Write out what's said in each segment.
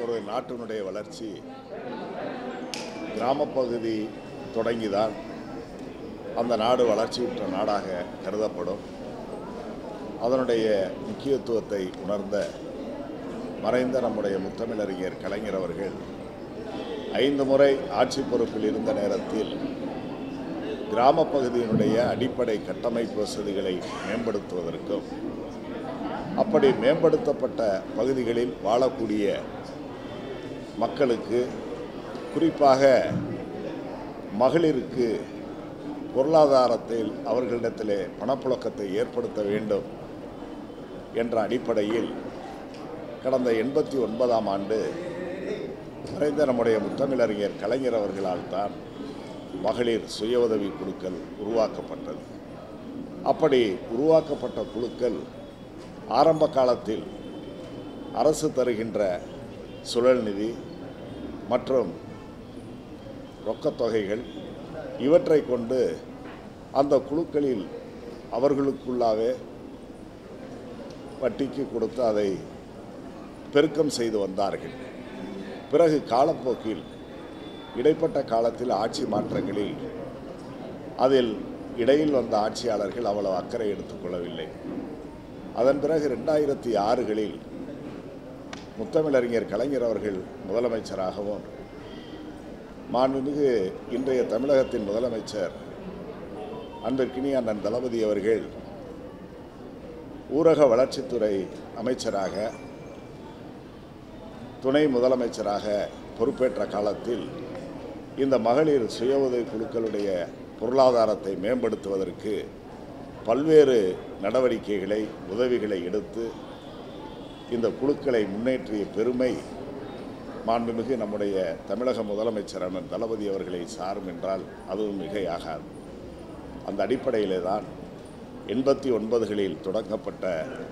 ஒரு நாட்டினுடைய வளர்ச்சி கிராமப்பகுதி தொடங்கிதான் அந்த நாடு வளர்ச்சியுற்ற நாடாக கருதப்படும் அதனுடைய முக்கியத்துவத்தை உணர்ந்த மறைந்த நம்முடைய முத்தமிழறிஞர் கலைஞர் அவர்கள் ஐந்து முறை ஆட்சி பொறுப்பில் இருந்த நேரத்தில் கிராமப்பகுதியினுடைய அடிப்படை கட்டமைப்பு வசதிகளை மேம்படுத்துவதற்கும் அப்படி மேம்படுத்தப்பட்ட பகுதிகளில் வாழக்கூடிய மக்களுக்கு குறிப்பாக மகளிருக்கு பொருளாதாரத்தில் அவர்களிடத்திலே பணப்புழக்கத்தை ஏற்படுத்த வேண்டும் என்ற அடிப்படையில் கடந்த எண்பத்தி ஒன்பதாம் ஆண்டு மறைந்த நம்முடைய முத்தமிழறிஞர் கலைஞர் அவர்களால் தான் மகளிர் சுய உதவி குழுக்கள் உருவாக்கப்பட்டது அப்படி உருவாக்கப்பட்ட குழுக்கள் ஆரம்ப காலத்தில் அரசு தருகின்ற சுழல் நிதி மற்றும் ரொக்கத் தொகைகள் இவற்றை கொண்டு அந்த குழுக்களில் அவர்களுக்குள்ளாவே வட்டிக்கு கொடுத்து அதை பெருக்கம் செய்து வந்தார்கள் பிறகு காலப்போக்கில் இடைப்பட்ட காலத்தில் ஆட்சி மாற்றங்களில் அதில் இடையில் வந்த ஆட்சியாளர்கள் அவ்வளவு அக்கறை எடுத்துக்கொள்ளவில்லை அதன் பிறகு ரெண்டாயிரத்தி ஆறுகளில் முத்தமிழறிஞர் கலைஞர் அவர்கள் முதலமைச்சராகவும் மாண்புமிகு இன்றைய தமிழகத்தின் முதலமைச்சர் அன்பிற்கினிய அண்ணன் தளபதி அவர்கள் ஊரக வளர்ச்சித்துறை அமைச்சராக துணை முதலமைச்சராக பொறுப்பேற்ற காலத்தில் இந்த மகளிர் சுய உதவி குழுக்களுடைய பொருளாதாரத்தை மேம்படுத்துவதற்கு பல்வேறு நடவடிக்கைகளை உதவிகளை எடுத்து இந்த குழுக்களை முன்னேற்றிய பெருமை மாண்புமிகு நம்முடைய தமிழக முதலமைச்சர் அண்ணன் தளபதி அவர்களை சாரும் என்றால் அதுவும் மிகையாகாது அந்த அடிப்படையிலே தான் எண்பத்தி ஒன்பதுகளில் தொடங்கப்பட்ட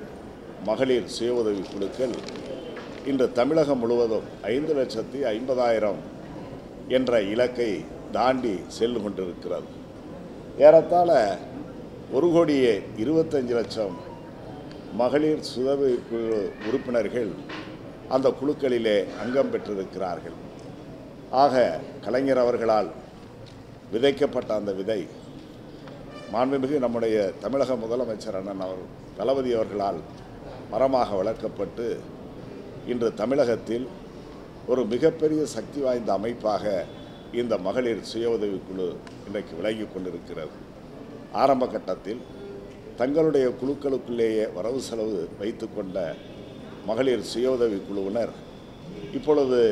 மகளிர் சுய உதவி குழுக்கள் இன்று தமிழகம் முழுவதும் ஐந்து லட்சத்தி ஐம்பதாயிரம் என்ற இலக்கை தாண்டி செல்லு கொண்டிருக்கிறது ஏறத்தாழ ஒரு கோடியே இருபத்தஞ்சு லட்சம் மகளிர் சுதவி குழு உறுப்பினர்கள் அந்த குழுக்களிலே அங்கம் பெற்றிருக்கிறார்கள் ஆக கலைஞர் அவர்களால் விதைக்கப்பட்ட அந்த விதை மாண்புமிகு நம்முடைய தமிழக முதலமைச்சர் அண்ணன் அவர் தளபதி அவர்களால் மரமாக வளர்க்கப்பட்டு இன்று தமிழகத்தில் ஒரு மிகப்பெரிய சக்தி வாய்ந்த அமைப்பாக இந்த மகளிர் சுய உதவிக்குழு இன்றைக்கு விளங்கி கொண்டிருக்கிறது ஆரம்ப கட்டத்தில் தங்களுடைய குழுக்களுக்குள்ளேயே வரவு செலவு வைத்துக்கொண்ட மகளிர் சுய உதவி குழுவினர் இப்பொழுது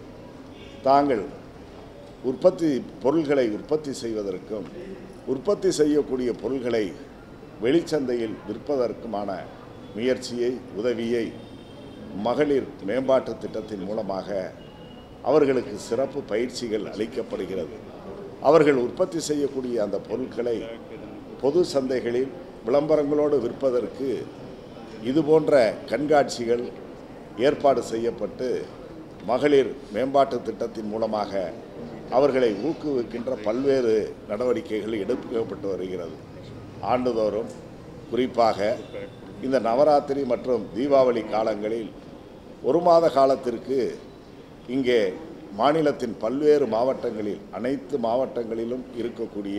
தாங்கள் உற்பத்தி பொருள்களை உற்பத்தி செய்வதற்கும் உற்பத்தி செய்யக்கூடிய பொருள்களை வெளிச்சந்தையில் விற்பதற்குமான முயற்சியை உதவியை மகளிர் மேம்பாட்டு திட்டத்தின் மூலமாக அவர்களுக்கு சிறப்பு பயிற்சிகள் அளிக்கப்படுகிறது அவர்கள் உற்பத்தி செய்யக்கூடிய அந்த பொருட்களை பொது சந்தைகளில் விளம்பரங்களோடு விற்பதற்கு இதுபோன்ற கண்காட்சிகள் ஏற்பாடு செய்யப்பட்டு மகளிர் மேம்பாட்டு திட்டத்தின் மூலமாக அவர்களை ஊக்குவிக்கின்ற பல்வேறு நடவடிக்கைகள் எடுக்கப்பட்டு வருகிறது ஆண்டுதோறும் குறிப்பாக இந்த நவராத்திரி மற்றும் தீபாவளி காலங்களில் ஒரு மாத காலத்திற்கு இங்கே மாநிலத்தின் பல்வேறு மாவட்டங்களில் அனைத்து மாவட்டங்களிலும் இருக்கக்கூடிய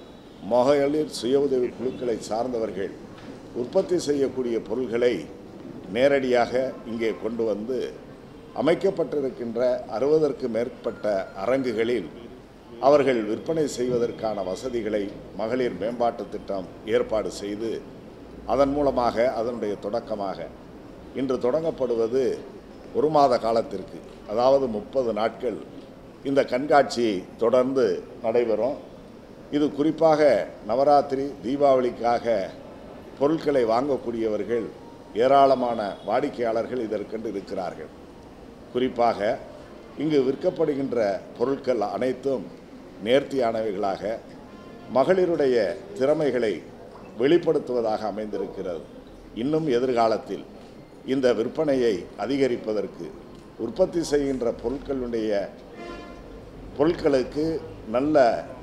மகளிர் சுய உதவி குழுக்களை சார்ந்தவர்கள் உற்பத்தி செய்யக்கூடிய பொருள்களை நேரடியாக இங்கே கொண்டு வந்து அமைக்கப்பட்டிருக்கின்ற அறுபதற்கு மேற்பட்ட அரங்குகளில் அவர்கள் விற்பனை செய்வதற்கான வசதிகளை மகளிர் மேம்பாட்டு திட்டம் ஏற்பாடு செய்து அதன் மூலமாக அதனுடைய தொடக்கமாக இன்று தொடங்கப்படுவது ஒரு மாத காலத்திற்கு அதாவது முப்பது நாட்கள் இந்த கண்காட்சி தொடர்ந்து நடைபெறும் இது குறிப்பாக நவராத்திரி தீபாவளிக்காக பொருட்களை வாங்கக்கூடியவர்கள் ஏராளமான வாடிக்கையாளர்கள் இதற்கென்று இருக்கிறார்கள் குறிப்பாக இங்கு விற்கப்படுகின்ற பொருட்கள் அனைத்தும் நேர்த்தியானவைகளாக மகளிருடைய திறமைகளை வெளிப்படுத்துவதாக அமைந்திருக்கிறது இன்னும் எதிர்காலத்தில் இந்த விற்பனையை அதிகரிப்பதற்கு உற்பத்தி செய்கின்ற பொருட்களுடைய பொருட்களுக்கு நல்ல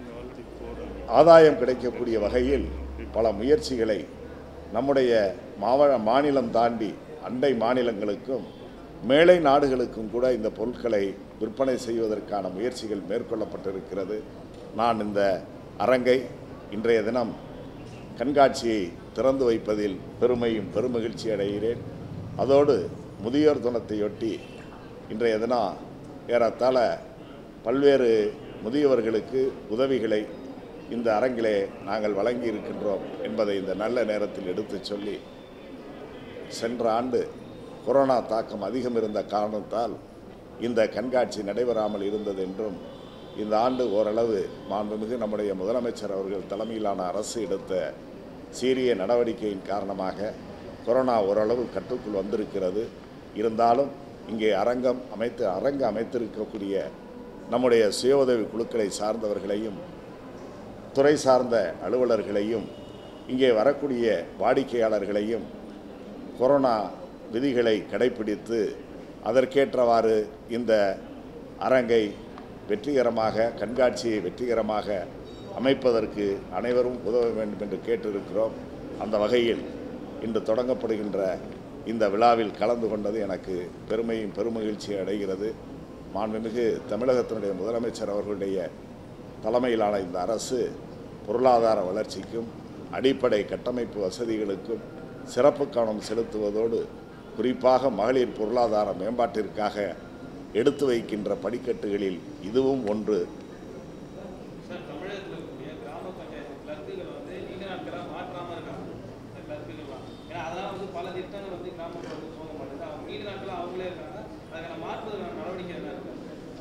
ஆதாயம் கிடைக்கக்கூடிய வகையில் பல முயற்சிகளை நம்முடைய மாவ மாநிலம் தாண்டி அண்டை மாநிலங்களுக்கும் மேலை நாடுகளுக்கும் கூட இந்த பொருட்களை விற்பனை செய்வதற்கான முயற்சிகள் மேற்கொள்ளப்பட்டிருக்கிறது நான் இந்த அரங்கை இன்றைய தினம் கண்காட்சியை திறந்து வைப்பதில் பெருமையும் பெருமகிழ்ச்சி அடைகிறேன் அதோடு முதியோர் தினத்தையொட்டி இன்றைய தினம் ஏறத்தாழ பல்வேறு முதியவர்களுக்கு உதவிகளை இந்த அரங்கிலே நாங்கள் வழங்கி இருக்கின்றோம் என்பதை இந்த நல்ல நேரத்தில் எடுத்துச் சொல்லி சென்ற ஆண்டு கொரோனா தாக்கம் அதிகம் இருந்த காரணத்தால் இந்த கண்காட்சி நடைபெறாமல் இருந்தது என்றும் இந்த ஆண்டு ஓரளவு மாண்புமிகு நம்முடைய முதலமைச்சர் அவர்கள் தலைமையிலான அரசு எடுத்த சீரிய நடவடிக்கையின் காரணமாக கொரோனா ஓரளவு கட்டுக்குள் வந்திருக்கிறது இருந்தாலும் இங்கே அரங்கம் அமைத்து அரங்கு அமைத்திருக்கக்கூடிய நம்முடைய சுய உதவி குழுக்களை சார்ந்தவர்களையும் துறை சார்ந்த அலுவலர்களையும் இங்கே வரக்கூடிய வாடிக்கையாளர்களையும் கொரோனா விதிகளை கடைபிடித்து அதற்கேற்றவாறு இந்த அரங்கை வெற்றிகரமாக கண்காட்சியை வெற்றிகரமாக அமைப்பதற்கு அனைவரும் உதவ வேண்டும் என்று கேட்டிருக்கிறோம் அந்த வகையில் இன்று தொடங்கப்படுகின்ற இந்த விழாவில் கலந்து கொண்டது எனக்கு பெருமையும் பெருமகிழ்ச்சி அடைகிறது மாண்புமிகு தமிழகத்தினுடைய முதலமைச்சர் அவர்களுடைய தலைமையிலான இந்த அரசு பொருளாதார வளர்ச்சிக்கும் அடிப்படை கட்டமைப்பு வசதிகளுக்கும் சிறப்பு கவனம் செலுத்துவதோடு குறிப்பாக மகளிர் பொருளாதார மேம்பாட்டிற்காக எடுத்து வைக்கின்ற படிக்கட்டுகளில் இதுவும் ஒன்று சார் தமிழகத்தில் இருக்கக்கூடிய கிராம பஞ்சாயத்து கிளர்க்குகள் வந்து நீண்ட நாட்களாக மாற்றாமல் இருக்காங்க இந்த கிளர்க்குகள்லாம் ஏன்னா அதெல்லாம் வந்து பல திட்டங்கள் வந்து கிராமத்தில் வந்து போக மாட்டேங்குது அவங்க நீண்ட நாட்களாக அவங்களே இருக்காங்க அதுக்கான மாற்றுவதற்கான நடவடிக்கை என்ன இருக்கு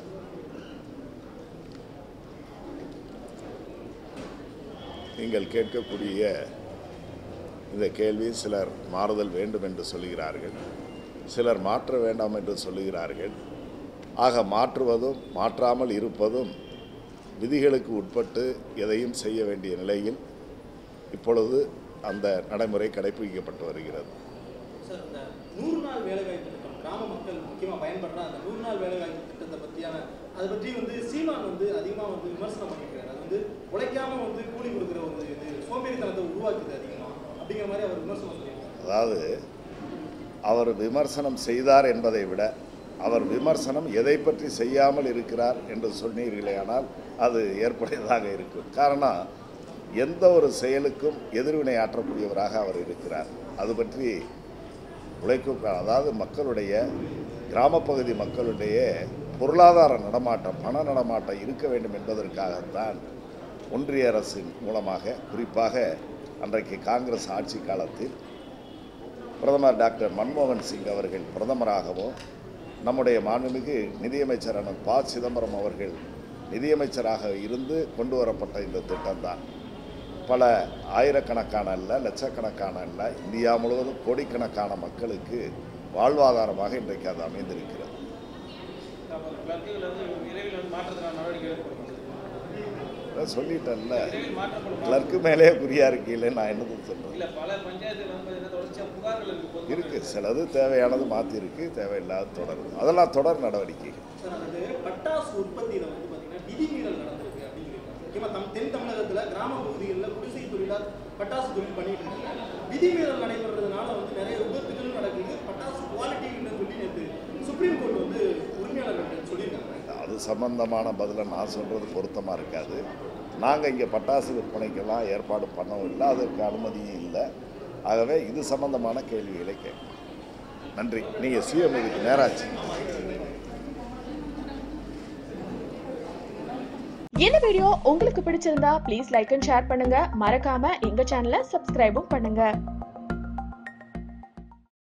நீங்கள் கேட்கக்கூடிய இந்த கேள்வி சிலர் மாறுதல் வேண்டும் என்று சொல்லுகிறார்கள் சிலர் மாற்ற வேண்டாம் என்று சொல்லுகிறார்கள் ஆக மாற்றுவதும் மாற்றாமல் இருப்பதும் விதிகளுக்கு உட்பட்டு எதையும் செய்ய வேண்டிய நிலையில் இப்பொழுது அந்த நடைமுறை கடைபிடிக்கப்பட்டு வருகிறது சார் இந்த நூறு நாள் வேலைவாய்ப்பு திட்டம் கிராம மக்கள் முக்கியமாக பயன்படுற அந்த நூறு நாள் வேலைவாய்ப்பு திட்டத்தை பற்றியான அதை பற்றி வந்து சீமான் வந்து அதிகமாக வந்து விமர்சனம் பண்ணியிருக்காரு அது வந்து உழைக்காம வந்து கூலி கொடுக்குற ஒரு இது சோம்பேறித்தனத்தை உருவாக்குது அதிகமாக அப்படிங்கிற மாதிரி அவர் விமர்சனம் பண்ணியிருக்காரு அதாவது அவர் விமர்சனம் செய்தார் என்பதை விட அவர் விமர்சனம் எதை பற்றி செய்யாமல் இருக்கிறார் என்று சொன்னீர்களேயானால் அது ஏற்புடையதாக இருக்கும் காரணம் எந்த ஒரு செயலுக்கும் எதிர்வினை ஆற்றக்கூடியவராக அவர் இருக்கிறார் அது பற்றி உழைக்கும் அதாவது மக்களுடைய கிராமப்பகுதி மக்களுடைய பொருளாதார நடமாட்டம் பண நடமாட்டம் இருக்க வேண்டும் என்பதற்காகத்தான் ஒன்றிய அரசின் மூலமாக குறிப்பாக அன்றைக்கு காங்கிரஸ் ஆட்சி காலத்தில் பிரதமர் டாக்டர் மன்மோகன் சிங் அவர்கள் பிரதமராகவும் நம்முடைய மாண்புமிகு நிதியமைச்சரான ப சிதம்பரம் அவர்கள் நிதியமைச்சராக இருந்து கொண்டு வரப்பட்ட இந்த திட்டம்தான் பல ஆயிரக்கணக்கான அல்ல லட்சக்கணக்கான அல்ல இந்தியா முழுவதும் கோடிக்கணக்கான மக்களுக்கு வாழ்வாதாரமாக இன்றைக்கு அது அமைந்திருக்கிறது அப்போ கிளர்க்குகள் வந்து விரைவில் வந்து மாற்றத்துக்கான நடவடிக்கை எடுக்கணும் அதான் சொல்லிட்டேன்ல விரைவில் மாற்றப்படும் கிளர்க்கு மேலே குறியா இருக்கீங்களே நான் என்னது சொல்கிறேன் இல்லை பல பஞ்சாயத்துகள் வந்து பார்த்தீங்கன்னா தொடர்ச்சியாக புகார்கள் இருக்கு பொதுமக்கள். இருக்குது சிலது தேவையானது மாற்றிருக்கு தேவையில்லாத தொடரும் அதெல்லாம் தொடர் நடவடிக்கை சார் அது பட்டாசு உற்பத்தியில் வந்து பார்த்தீங்கன்னா விதிமீறல் நடந்திருக்கு அப்படிங்கிறாங்க முக்கியமாக தம் தென் தமிழகத்தில் கிராம பகுதிகளில் குடிசை தொழிலாக பட்டாசு தொழில் பண்ணிட்டு இருக்காங்க விதிமீறல் நடைபெறதுனால வந்து நிறைய விபத்துகளும் நடக்குது பட்டாசு குவாலிட்டி இல்லைன்னு சொல்லி நேற்று சுப்ரீம் கோர்ட் வந்து உரிமையாளர்கள் சொல்லியிருக்காங்க அது சம்பந்தமான பதிலை நான் சொல்கிறது பொருத்தமாக இருக்காது நாங்கள் இங்கே பட்டாசு விற்பனைக்கெல்லாம் ஏற்பாடு பண்ணவும் இல்லை அதற்கு அனுமதியும் இல்லை ஆகவே இது சம்பந்தமான கேள்விகளை கேட்கணும் நன்றி நீங்கள் சிஎம் இதுக்கு நேராச்சு இந்த வீடியோ உங்களுக்கு பிடிச்சிருந்தா ப்ளீஸ் லைக் அண்ட் ஷேர் பண்ணுங்க மறக்காம எங்க சேனலை சப்ஸ்கிரைபும் பண்ணுங்க